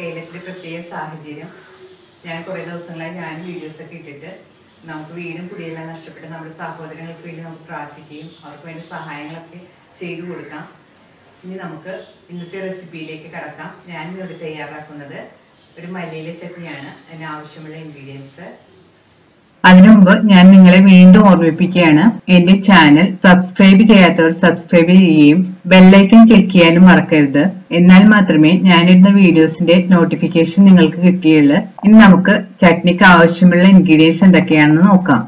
കേരളത്തിലെ പ്രത്യേക സാഹചര്യം ഞാൻ കുറേ ദിവസങ്ങളായി ഞാൻ വീഡിയോസ് ഒക്കെ ഇട്ടിട്ട് നമുക്ക് വീടും കുടിയെല്ലാം നഷ്ടപ്പെട്ട് നമ്മുടെ സഹോദരങ്ങൾക്ക് വേണ്ടി നമുക്ക് പ്രാർത്ഥിക്കുകയും അവർക്ക് വേണ്ടി സഹായങ്ങളൊക്കെ ചെയ്തു കൊടുക്കാം ഇനി നമുക്ക് ഇന്നത്തെ റെസിപ്പിയിലേക്ക് കടക്കാം ഞാൻ ഇവിടെ തയ്യാറാക്കുന്നത് ഒരു മല്ലിയില ചട്നിയാണ് അതിന് ആവശ്യമുള്ള ഇൻഗ്രീഡിയൻസ് അതിനു മുമ്പ് ഞാൻ നിങ്ങളെ വീണ്ടും ഓർമ്മിപ്പിക്കുകയാണ് എന്റെ ചാനൽ സബ്സ്ക്രൈബ് ചെയ്യാത്തവർ സബ്സ്ക്രൈബ് ചെയ്യുകയും ബെല്ലൈക്കൺ ക്ലിക്ക് ചെയ്യാനും മറക്കരുത് എന്നാൽ മാത്രമേ ഞാനിടുന്ന വീഡിയോസിന്റെ നോട്ടിഫിക്കേഷൻ നിങ്ങൾക്ക് കിട്ടുകയുള്ളൂ ഇനി നമുക്ക് ചട്നിക്ക് ആവശ്യമുള്ള ഇൻഗ്രീഡിയൻസ് എന്തൊക്കെയാണെന്ന് നോക്കാം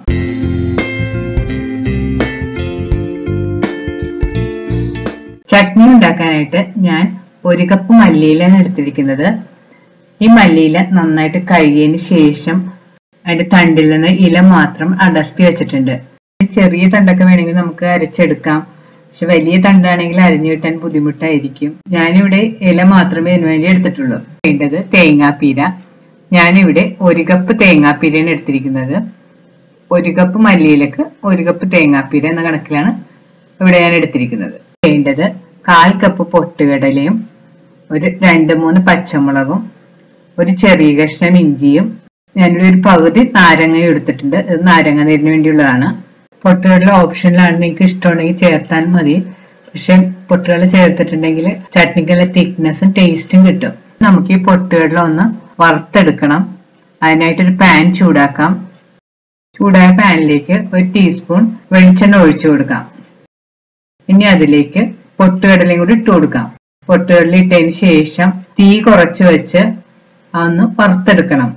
ചട്നി ഉണ്ടാക്കാനായിട്ട് ഞാൻ ഒരു കപ്പ് മല്ലിയിലാണ് എടുത്തിരിക്കുന്നത് ഈ മല്ലിയില നന്നായിട്ട് കഴുകിയതിന് ശേഷം അതിന്റെ തണ്ടിൽ നിന്ന് ഇല മാത്രം അടർത്തി വെച്ചിട്ടുണ്ട് ചെറിയ തണ്ടൊക്കെ വേണമെങ്കിൽ നമുക്ക് അരച്ചെടുക്കാം പക്ഷെ വലിയ തണ്ടാണെങ്കിൽ അരിഞ്ഞു കിട്ടാൻ ബുദ്ധിമുട്ടായിരിക്കും ഞാനിവിടെ ഇല മാത്രമേ ഇതിനു വേണ്ടി എടുത്തിട്ടുള്ളൂ വേണ്ടത് തേങ്ങാപ്പീര ഞാനിവിടെ ഒരു കപ്പ് തേങ്ങാപ്പീരയാണ് എടുത്തിരിക്കുന്നത് ഒരു കപ്പ് മല്ലിയിലക്ക് ഒരു കപ്പ് തേങ്ങാപ്പീര എന്ന കണക്കിലാണ് ഇവിടെ ഞാൻ എടുത്തിരിക്കുന്നത് വേണ്ടത് കാൽ കപ്പ് പൊട്ടുകടലയും ഒരു രണ്ട് മൂന്ന് പച്ചമുളകും ഒരു ചെറിയ കഷ്ണം ഇഞ്ചിയും ഞാനിവിടെ ഒരു പകുതി നാരങ്ങ എടുത്തിട്ടുണ്ട് ഇത് നാരങ്ങ നീരിന് വേണ്ടിയുള്ളതാണ് പൊട്ടുകടല ഓപ്ഷനിലാണ് നിങ്ങൾക്ക് ഇഷ്ടമുണ്ടെങ്കിൽ ചേർത്താൽ മതി പക്ഷെ പൊട്ടുകടല ചേർത്തിട്ടുണ്ടെങ്കിൽ ചട്നിക്ക് നല്ല തിക്നെസ്സും ടേസ്റ്റും കിട്ടും നമുക്ക് ഈ പൊട്ടുകടല ഒന്ന് വറുത്തെടുക്കണം അതിനായിട്ടൊരു പാൻ ചൂടാക്കാം ചൂടായ പാനിലേക്ക് ഒരു ടീസ്പൂൺ വെളിച്ചെണ്ണ ഒഴിച്ചു കൊടുക്കാം ഇനി അതിലേക്ക് പൊട്ടുകടലയും കൂടി ഇട്ട് കൊടുക്കാം പൊട്ടുകടല ഇട്ടതിന് ശേഷം തീ കുറച്ച് വെച്ച് ഒന്ന് വറുത്തെടുക്കണം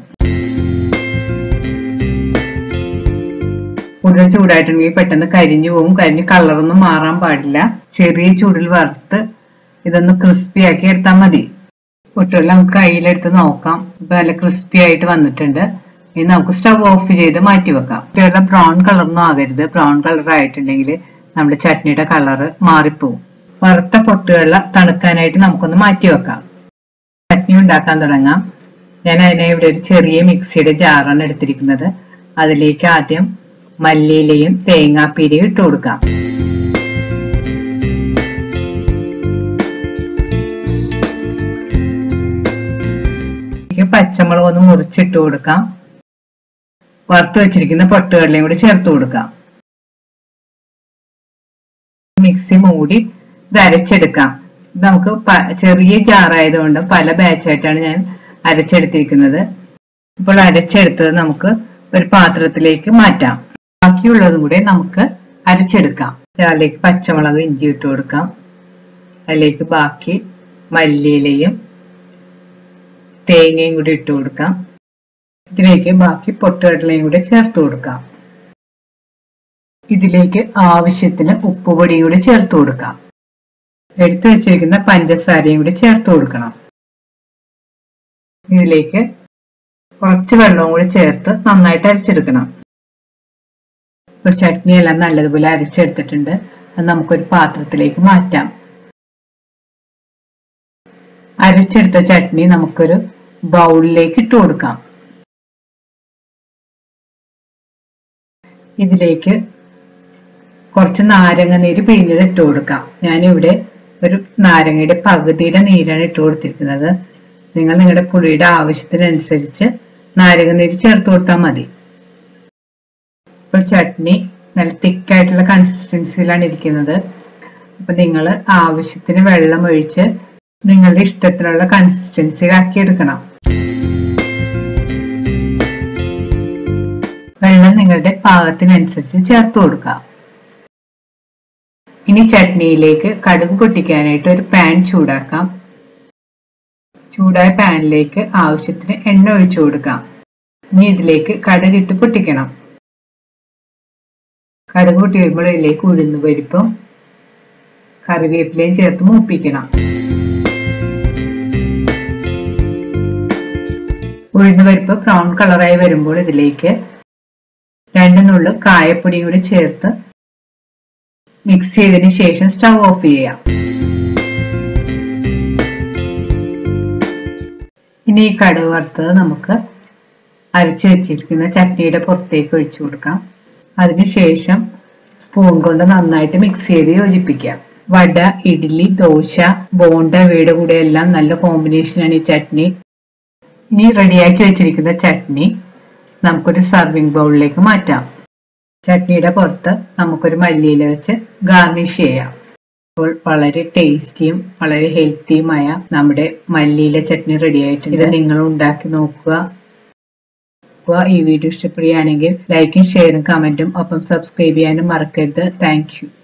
കൂടുതൽ ചൂടായിട്ടുണ്ടെങ്കിൽ പെട്ടെന്ന് കരിഞ്ഞു പോകും കരിഞ്ഞ് കളറൊന്നും മാറാൻ പാടില്ല ചെറിയ ചൂടിൽ വറുത്ത് ഇതൊന്ന് ക്രിസ്പി ആക്കി എടുത്താൽ മതി പൊട്ടുകടല നമുക്ക് കയ്യിലെടുത്ത് നോക്കാം ഇപ്പൊ നല്ല ക്രിസ്പി ആയിട്ട് വന്നിട്ടുണ്ട് ഇനി നമുക്ക് സ്റ്റവ് ഓഫ് ചെയ്ത് മാറ്റി വെക്കാം പൊട്ടുകടല ബ്രൗൺ കളറൊന്നും ആകരുത് ബ്രൗൺ കളർ ആയിട്ടുണ്ടെങ്കിൽ നമ്മുടെ ചട്നിയുടെ കളറ് മാറിപ്പോവും വറുത്ത പൊട്ടുകടല തണുക്കാനായിട്ട് നമുക്കൊന്ന് മാറ്റി വെക്കാം ചട്നി ഉണ്ടാക്കാൻ തുടങ്ങാം ഞാൻ അതിനെ ഇവിടെ ഒരു ചെറിയ മിക്സിയുടെ ജാറാണ് എടുത്തിരിക്കുന്നത് അതിലേക്ക് ആദ്യം മല്ലിയിലയും തേങ്ങാപ്പീരയും ഇട്ട് കൊടുക്കാം പച്ചമുളക് ഒന്ന് മുറിച്ചിട്ട് കൊടുക്കാം വറുത്ത് വെച്ചിരിക്കുന്ന പൊട്ടുകടലയും കൂടി ചേർത്ത് കൊടുക്കാം മിക്സി മൂടി ഇത് അരച്ചെടുക്കാം ഇത് നമുക്ക് ചെറിയ ജാറായതുകൊണ്ട് പല ബാച്ചായിട്ടാണ് ഞാൻ അരച്ചെടുത്തിരിക്കുന്നത് ഇപ്പോൾ അരച്ചെടുത്തത് നമുക്ക് ഒരു പാത്രത്തിലേക്ക് മാറ്റാം ബാക്കിയുള്ളതും കൂടെ നമുക്ക് അരച്ചെടുക്കാം അതിലേക്ക് പച്ചമുളക് ഇഞ്ചി ഇട്ട് കൊടുക്കാം അതിലേക്ക് ബാക്കി മല്ലിയിലയും തേങ്ങയും കൂടി ഇട്ട് കൊടുക്കാം ഇതിലേക്ക് ബാക്കി പൊട്ടുകടലയും കൂടി ചേർത്ത് കൊടുക്കാം ഇതിലേക്ക് ആവശ്യത്തിന് ഉപ്പുപൊടിയും കൂടി ചേർത്ത് കൊടുക്കാം എടുത്തു വെച്ചിരിക്കുന്ന പഞ്ചസാരയും കൂടി ചേർത്ത് കൊടുക്കണം ഇതിലേക്ക് കുറച്ച് വെള്ളവും കൂടി ചേർത്ത് നന്നായിട്ട് അരച്ചെടുക്കണം ഒരു ചട്നി എല്ലാം നല്ലതുപോലെ അരച്ചെടുത്തിട്ടുണ്ട് അത് നമുക്കൊരു പാത്രത്തിലേക്ക് മാറ്റാം അരച്ചെടുത്ത ചട്നി നമുക്കൊരു ബൗളിലേക്ക് ഇട്ട് കൊടുക്കാം ഇതിലേക്ക് കുറച്ച് നാരങ്ങ നീര് പിഴിഞ്ഞത് ഇട്ട് കൊടുക്കാം ഞാനിവിടെ ഒരു നാരങ്ങയുടെ പകുതിയുടെ നീരാണ് ഇട്ട് കൊടുത്തിരിക്കുന്നത് നിങ്ങൾ നിങ്ങളുടെ പുളിയുടെ ആവശ്യത്തിനനുസരിച്ച് നാരങ്ങ നീര് ചേർത്ത് കൊടുത്താൽ മതി ഇപ്പോൾ ചട്നി നല്ല തിക്കായിട്ടുള്ള കൺസിസ്റ്റൻസിയിലാണ് ഇരിക്കുന്നത് അപ്പൊ നിങ്ങൾ ആവശ്യത്തിന് വെള്ളം ഒഴിച്ച് നിങ്ങളുടെ ഇഷ്ടത്തിനുള്ള കൺസിസ്റ്റൻസിയിലാക്കി എടുക്കണം വെള്ളം നിങ്ങളുടെ പാകത്തിനനുസരിച്ച് ചേർത്ത് കൊടുക്കാം ഇനി ചട്നിയിലേക്ക് കടുക് പൊട്ടിക്കാനായിട്ട് ഒരു പാൻ ചൂടാക്കാം ചൂടായ പാനിലേക്ക് ആവശ്യത്തിന് എണ്ണ ഒഴിച്ചു കൊടുക്കാം ഇനി ഇതിലേക്ക് കടുക് ഇട്ട് പൊട്ടിക്കണം കടുക് പൊട്ടി വരുമ്പോൾ ഇതിലേക്ക് ഉഴുന്നു പരിപ്പും കറിവേപ്പിലയും ചേർത്ത് മൂപ്പിക്കണം ഉഴുന്നു പരിപ്പ് ബ്രൗൺ കളറായി വരുമ്പോൾ ഇതിലേക്ക് രണ്ട് നുള്ളു കായപ്പൊടിയും കൂടി ചേർത്ത് മിക്സ് ചെയ്തതിന് ശേഷം സ്റ്റവ് ഓഫ് ചെയ്യാം ഇനി ഈ കടുക് വറുത്തത് നമുക്ക് അരച്ചു വെച്ചിരിക്കുന്ന ചട്നിയുടെ പുറത്തേക്ക് ഒഴിച്ചു കൊടുക്കാം അതിനുശേഷം സ്പൂൺ കൊണ്ട് നന്നായിട്ട് മിക്സ് ചെയ്ത് യോജിപ്പിക്കാം വട ഇഡ്ഡലി ദോശ ബോണ്ട ഇവയുടെ കൂടെ എല്ലാം നല്ല കോമ്പിനേഷനാണ് ഈ ചട്നി ഇനി റെഡിയാക്കി വെച്ചിരിക്കുന്ന ചട്നി നമുക്കൊരു സർവിംഗ് ബൗളിലേക്ക് മാറ്റാം ചട്നിയുടെ പുറത്ത് നമുക്കൊരു മല്ലിയില വെച്ച് ഗാർണിഷ് ചെയ്യാം അപ്പോൾ വളരെ ടേസ്റ്റിയും വളരെ ഹെൽത്തിയുമായ നമ്മുടെ മല്ലിയില ചട്നി റെഡി ആയിട്ടുണ്ട് ഇത് നിങ്ങൾ ഉണ്ടാക്കി നോക്കുക അപ്പോൾ ഈ വീഡിയോ ഇഷ്ടപ്പെടുകയാണെങ്കിൽ ലൈക്കും ഷെയറും കമന്റും ഒപ്പം സബ്സ്ക്രൈബ് ചെയ്യാനും മറക്കരുത് താങ്ക്